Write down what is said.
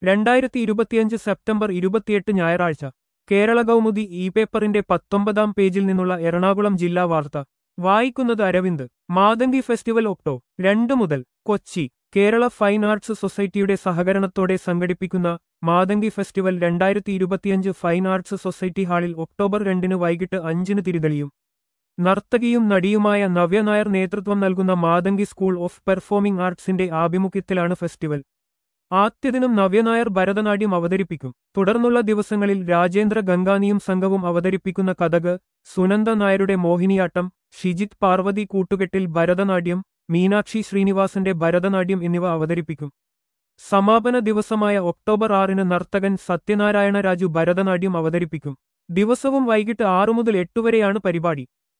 രണ്ടായിരത്തി ഇരുപത്തിയഞ്ച് സെപ്റ്റംബർ ഇരുപത്തിയെട്ട് ഞായറാഴ്ച കേരള കൗമുദി ഇ പേപ്പറിന്റെ പത്തൊമ്പതാം പേജിൽ നിന്നുള്ള എറണാകുളം ജില്ലാ വാർത്ത വായിക്കുന്നത് അരവിന്ദ് മാതങ്കി ഫെസ്റ്റിവൽ ഒക്ടോ രണ്ട് മുതൽ കൊച്ചി കേരള ഫൈൻ ആർട്സ് സൊസൈറ്റിയുടെ സഹകരണത്തോടെ സംഘടിപ്പിക്കുന്ന മാതങ്കി ഫെസ്റ്റിവൽ രണ്ടായിരത്തി ഇരുപത്തിയഞ്ച് ഫൈൻ ആർട്സ് സൊസൈറ്റി ഹാളിൽ ഒക്ടോബർ രണ്ടിന് വൈകിട്ട് അഞ്ചിന് തിരിതെളിയും നർത്തകിയും നടിയുമായ നവ്യ നായർ നേതൃത്വം നൽകുന്ന മാതങ്കി സ്കൂൾ ഓഫ് പെർഫോമിംഗ് ആർട്സിന്റെ ആഭിമുഖ്യത്തിലാണ് ഫെസ്റ്റിവൽ ആദ്യദിനം നവ്യനായർ ഭരതനാട്യം അവതരിപ്പിക്കും തുടർന്നുള്ള ദിവസങ്ങളിൽ രാജേന്ദ്ര ഗംഗാനിയും സംഘവും അവതരിപ്പിക്കുന്ന കഥക് സുനന്ദ നായരുടെ മോഹിനിയാട്ടം ഷിജിത് പാർവതി കൂട്ടുകെട്ടിൽ ഭരതനാട്യം മീനാക്ഷി ശ്രീനിവാസന്റെ ഭരതനാട്യം എന്നിവ അവതരിപ്പിക്കും സമാപന ദിവസമായ ഒക്ടോബർ ആറിന് നർത്തകൻ സത്യനാരായണ രാജു ഭരതനാട്യം അവതരിപ്പിക്കും ദിവസവും വൈകിട്ട് ആറു മുതൽ എട്ടുവരെയാണ് പരിപാടി